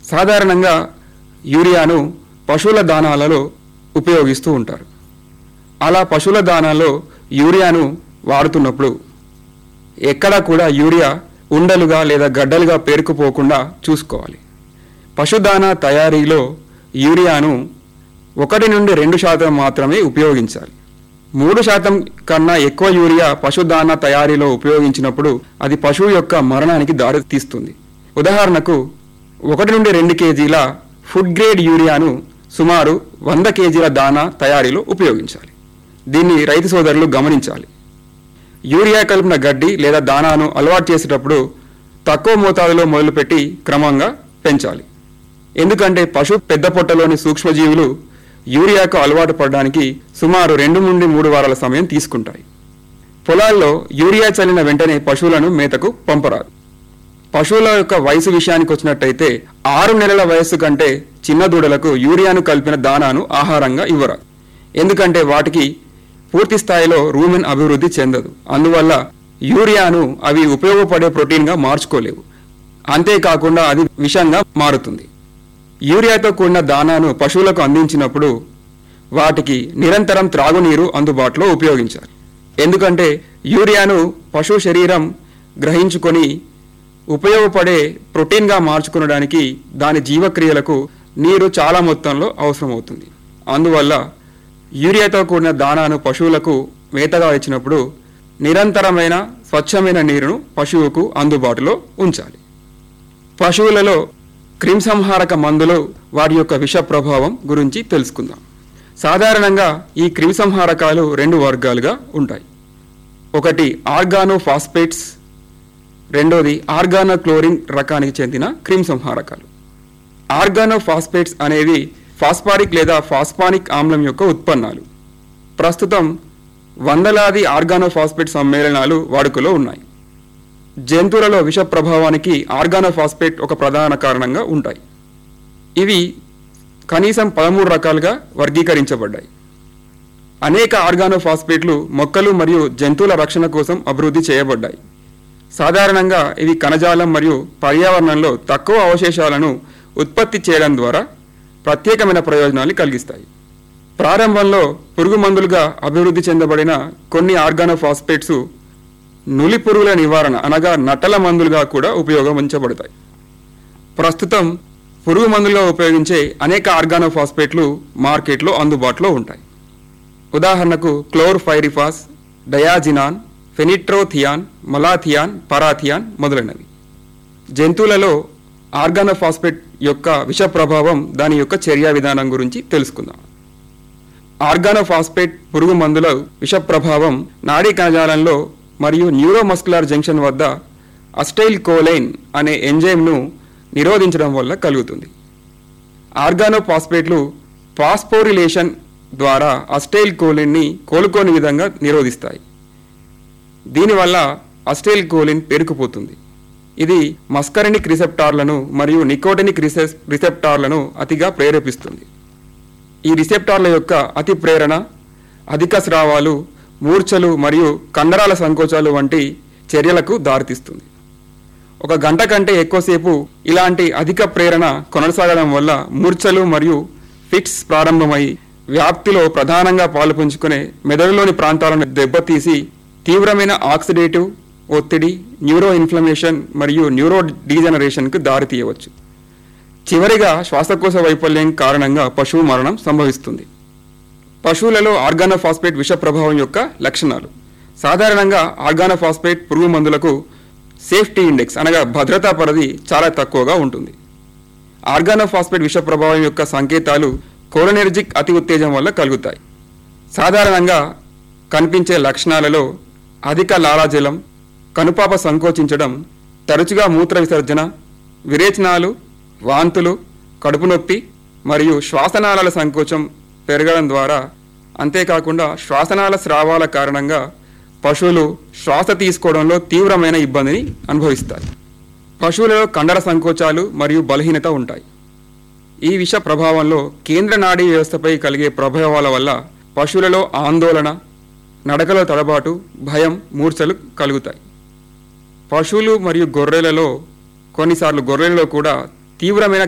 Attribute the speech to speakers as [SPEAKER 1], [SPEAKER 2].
[SPEAKER 1] సాధారణంగా యూరియాను పశువుల దానాలలో ఉపయోగిస్తూ ఉంటారు అలా పశువుల దానాలో యూరియాను వాడుతున్నప్పుడు ఎక్కడా కూడా యూరియా ఉండలుగా లేదా గడ్డలుగా పేరుకుపోకుండా చూసుకోవాలి పశుదానా తయారీలో యూరియాను ఒకటి నుండి రెండు శాతం మాత్రమే ఉపయోగించాలి మూడు శాతం కన్నా ఎక్కువ యూరియా పశుదానా తయారీలో ఉపయోగించినప్పుడు అది పశువు యొక్క మరణానికి దారితీస్తుంది ఉదాహరణకు ఒకటి నుండి రెండు కేజీల ఫుడ్ గ్రేడ్ యూరియాను సుమారు వంద కేజీల దానా తయారీలో ఉపయోగించాలి దీన్ని రైతు సోదరులు గమనించాలి యూరియా కలిపిన గడ్డి లేదా దానాను అలవాటు చేసేటప్పుడు తక్కువ మోతాదులో మొదలుపెట్టి క్రమంగా పెంచాలి ఎందుకంటే పశు పెద్ద పొట్టలోని సూక్ష్మజీవులు యూరియాకు అలవాటు పడడానికి సుమారు రెండు నుండి మూడు వారాల సమయం తీసుకుంటాయి పొలాల్లో యూరియా చల్లిన వెంటనే పశువులను మేతకు పంపరాదు పశువుల యొక్క వయసు విషయానికి వచ్చినట్టయితే ఆరు నెలల వయస్సు కంటే చిన్న దూడలకు యూరియాను కలిపిన దానాను ఆహారంగా ఇవ్వరాదు ఎందుకంటే వాటికి పూర్తి స్థాయిలో రూమెన్ అభివృద్ధి చెందదు అందువల్ల యూరియాను అవి ఉపయోగపడే ప్రోటీన్గా మార్చుకోలేవు అంతేకాకుండా అది విషంగా మారుతుంది యూరియాతో కూడిన దానాను పశువులకు అందించినప్పుడు వాటికి నిరంతరం త్రాగునీరు అందుబాటులో ఉపయోగించాలి ఎందుకంటే యూరియాను పశువు శరీరం గ్రహించుకొని ఉపయోగపడే ప్రోటీన్గా మార్చుకునడానికి దాని జీవక్రియలకు నీరు చాలా మొత్తంలో అవసరమవుతుంది అందువల్ల యూరియాతో కూడిన దానాను పశువులకు మేతగా ఇచ్చినప్పుడు నిరంతరమైన స్వచ్ఛమైన నీరును పశువుకు అందుబాటులో ఉంచాలి పశువులలో క్రిమిసంహారక మందులు వాటి యొక్క విష ప్రభావం గురించి తెలుసుకుందాం సాధారణంగా ఈ క్రిమిసంహారకాలు రెండు వర్గాలుగా ఉంటాయి ఒకటి ఆర్గానో ఫాస్ఫేట్స్ రెండోది ఆర్గానో క్లోరిన్ రకానికి చెందిన క్రిమిసంహారకాలు ఆర్గానో ఫాస్ఫేట్స్ అనేవి ఫాస్పారిక్ లేదా ఫాస్పానిక్ ఆమ్లం యొక్క ఉత్పన్నాలు ప్రస్తుతం వందలాది ఆర్గానో ఫాస్ఫేట్ సమ్మేళనాలు వాడుకలో ఉన్నాయి జంతువులలో విష ప్రభావానికి ఆర్గానోఫాస్ఫేట్ ఒక ప్రధాన కారణంగా ఉంటాయి ఇవి కనీసం పదమూడు రకాలుగా వర్గీకరించబడ్డాయి అనేక ఆర్గానోఫాస్ఫేట్లు మొక్కలు మరియు జంతువుల రక్షణ కోసం అభివృద్ధి చేయబడ్డాయి సాధారణంగా ఇవి కణజాలం మరియు పర్యావరణంలో తక్కువ అవశేషాలను ఉత్పత్తి చేయడం ద్వారా ప్రత్యేకమైన ప్రయోజనాలు కలిగిస్తాయి ప్రారంభంలో పురుగు మందులుగా అభివృద్ధి చెందబడిన కొన్ని ఆర్గానోఫాస్ఫేట్స్ నులి పురుగుల నివారణ అనగా నట్టల మందులుగా కూడా ఉపయోగించబడతాయి ప్రస్తుతం పురుగు మందులుగా ఉపయోగించే అనేక ఆర్గానోఫాస్ఫేట్లు మార్కెట్లో అందుబాటులో ఉంటాయి ఉదాహరణకు క్లోర్ఫైరిఫాస్ డయాజినాన్ ఫెనిట్రోథియాన్ మలాథియాన్ పరాథియాన్ మొదలైనవి జంతువులలో ఆర్గానోఫాస్ఫేట్ యొక్క విష ప్రభావం దాని యొక్క చర్యా విధానం గురించి తెలుసుకుందాం ఆర్గానోఫాస్ఫేట్ పురుగు మందుల విష ప్రభావం నాడీ కణజాలంలో మరియు న్యూరోమస్కులర్ జంక్షన్ వద్ద అస్టైల్ కోలైన్ అనే ఎంజైమ్ను నిరోధించడం వల్ల కలుగుతుంది ఆర్గానోఫాస్ఫేట్లు ఫాస్ఫోరిలేషన్ ద్వారా అస్టైల్ కోలిన్ని కోలుకోని విధంగా నిరోధిస్తాయి దీనివల్ల అస్టైల్ కోలిన్ పేరుకుపోతుంది ఇది మస్కరినిక్ రిసెప్టార్లను మరియు నికోటినిక్ రిసెస్ రిసెప్టార్లను అతిగా ప్రేరేపిస్తుంది ఈ రిసెప్టార్ల యొక్క అతి ప్రేరణ అధిక స్రావాలు మూర్ఛలు మరియు కండరాల సంకోచాలు వంటి చర్యలకు దారితీస్తుంది ఒక గంట కంటే ఎక్కువసేపు ఇలాంటి అధిక ప్రేరణ కొనసాగడం వల్ల మూర్ఛలు మరియు ఫిట్స్ ప్రారంభమై వ్యాప్తిలో ప్రధానంగా పాలు పంచుకునే మెదడులోని ప్రాంతాలను దెబ్బతీసి తీవ్రమైన ఆక్సిడేటివ్ ఒత్తిడి న్యూరో ఇన్ఫ్లమేషన్ మరియు న్యూరో డీజనరేషన్కు దారితీయవచ్చు చివరిగా శ్వాసకోశ వైఫల్యం కారణంగా పశువు మరణం సంభవిస్తుంది పశువులలో ఆర్గానోఫాస్ఫేట్ విష ప్రభావం యొక్క లక్షణాలు సాధారణంగా ఆర్గానోఫాస్ఫేట్ పురుగు మందులకు సేఫ్టీ ఇండెక్స్ అనగా భద్రతా పరిధి చాలా తక్కువగా ఉంటుంది ఆర్గానోఫాస్ఫేట్ విష ప్రభావం యొక్క సంకేతాలు కోరనెర్జిక్ అతి ఉత్తేజం వల్ల కలుగుతాయి సాధారణంగా కనిపించే లక్షణాలలో అధిక లాలాజలం కనుపాప సంకోచించడం తరచుగా మూత్ర విసర్జన విరేచనాలు వాంతులు కడుపు నొప్పి మరియు శ్వాసనాళాల సంకోచం పెరగడం ద్వారా అంతేకాకుండా శ్వాసనాళ స్రావాల కారణంగా పశువులు శ్వాస తీసుకోవడంలో తీవ్రమైన ఇబ్బందిని అనుభవిస్తాయి పశువులలో కండర సంకోచాలు మరియు బలహీనత ఉంటాయి ఈ విష ప్రభావంలో కేంద్ర నాడీ వ్యవస్థపై కలిగే ప్రభావాల వల్ల పశువులలో ఆందోళన నడకలో తడబాటు భయం మూర్ఛలు కలుగుతాయి పశువులు మరియు గొర్రెలలో కొన్నిసార్లు గొర్రెలలో కూడా తీవ్రమైన